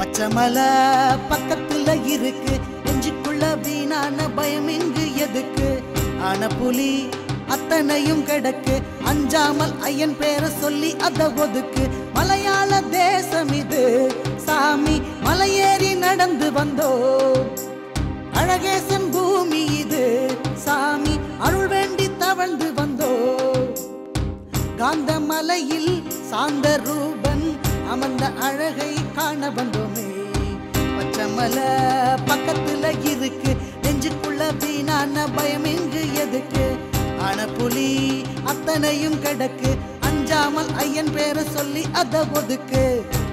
பச்சை மலை பக்கத்துல இருக்கு நெஞ்சுக்குள்ள வீணான பயம் இங்கு எதுக்கு ஆன புலி அத்தனையும் கிடக்கு அஞ்சாமல் ஐயன் பேரை சொல்லி அத ஒதுக்கு மலையாள தேசம் இது சாமி மலையேறி நடந்து வந்தோம் அழகேசன் பூமி இது சாமி அருள் வேண்டி தவழ்ந்து வந்தோ காந்தமலையில் சாந்த ரூபன் அமர்ந்த அழகை காண வந்தோமே பச்சைமலை பக்கத்துல இருக்கு நெஞ்சுக்குள்ள வீணான பயம் இங்கு எதுக்கு ஆன புலி அத்தனையும் கிடக்கு அஞ்சாமல் ஐயன் பேரை சொல்லி அத ஒதுக்கு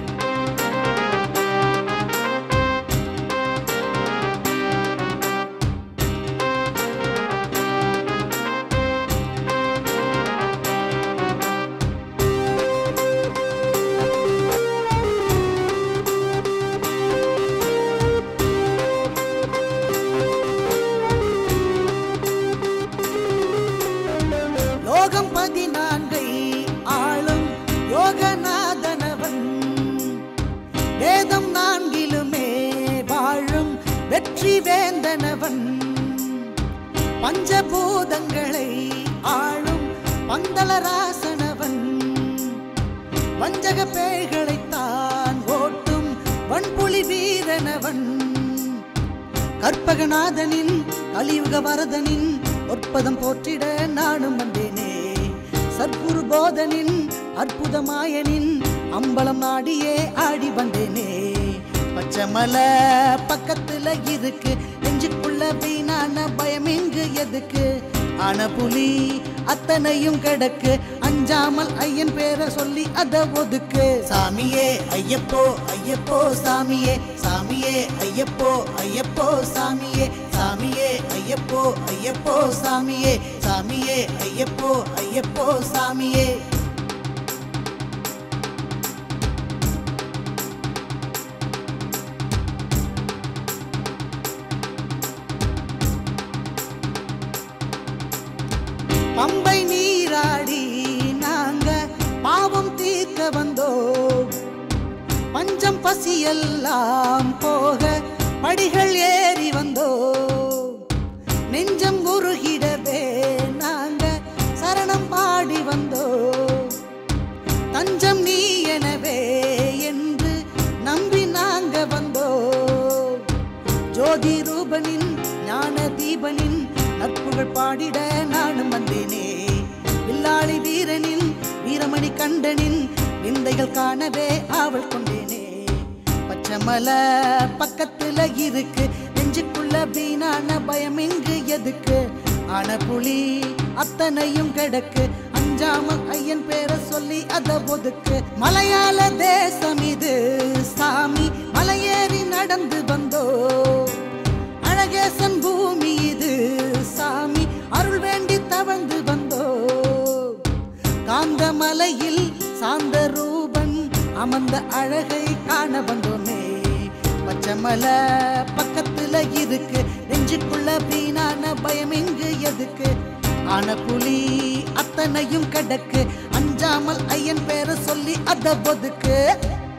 லோகம் பதினான்கை ஆளும் யோகநாதனவன் வேதம் நான்கிலுமே வாழும் வெற்றி வேந்தனவன் பஞ்சபூதங்களை ஆளும் பந்தளராசனவன் வஞ்சக பேய்களைத்தான் ஓட்டும் வன்புலி வீரனவன் கற்பகநாதனின் கலியுக வரதனின் ஒற்பதம் போற்றிட நானும் வந்தேனே சத்குரு போதனின் அற்புதமாயனின் அம்பலம் நாடியே ஆடி வந்தேனே பச்சைமலை பக்கத்துல இருக்கு நெஞ்சுக்குள்ள வீணான பயம் இங்கு எதுக்கு ஆன புலி அத்தனையும் கிடக்கு அஞ்சாமல் ஐயன் பேரை சொல்லி அத ஒதுக்கு சாமியே ஐயப்போ ஐயப்போ சாமியே சாமியே ஐயப்போ ஐயப்போ சாமியே சாமியே ஐயப்போ ஐயப்போ சாமியே சாமியே ஐயப்போ ஐயப்போ சாமியே பம்பை நீராடி நாங்க பாவம் தீர்க்க வந்தோம் பஞ்சம் பசியெல்லாம் போக படிகள் ஏறி வந்தோம் நெஞ்சம் உருகிடவே நாங்க சரணம் பாடி வந்தோம் தஞ்சம் நீ எனவே என்று நம்பி நாங்க வந்தோம் ஜோதி ரூபனின் ஞான தீபனின் நட்புகள் பாடிட நானும் வந்தேனே வில்லாளி வீரனின் வீரமணி கண்டனின் விந்தைகள் காணவே ஆவல் கொண்டேனே பச்சைமலை பக்கத்துல இருக்கு நெஞ்சுக்குள்ள வீணான பயம் இங்கு எதுக்கு ஆன புலி அத்தனையும் கிடக்கு அஞ்சாமல் ஐயன் பேரை சொல்லி அத ஒதுக்கு மலையாள தேசம் இது சாமி மலையேறி நடந்து வந்தோ அழகேசன் பூமி இது சாமி அருள் வேண்டி தவழ்ந்து வந்தோ காந்தமலையில் சாந்த ரூபன் அமர்ந்த அழகை காண வந்தோமே பச்சைமலை பக்கத்துல இருக்கு நெஞ்சுக்குள்ள வீணான பயம் இங்கு எதுக்கு ஆன புலி அத்தனையும் கிடக்கு அஞ்சாமல் ஐயன் பேரை சொல்லி அத ஒதுக்கு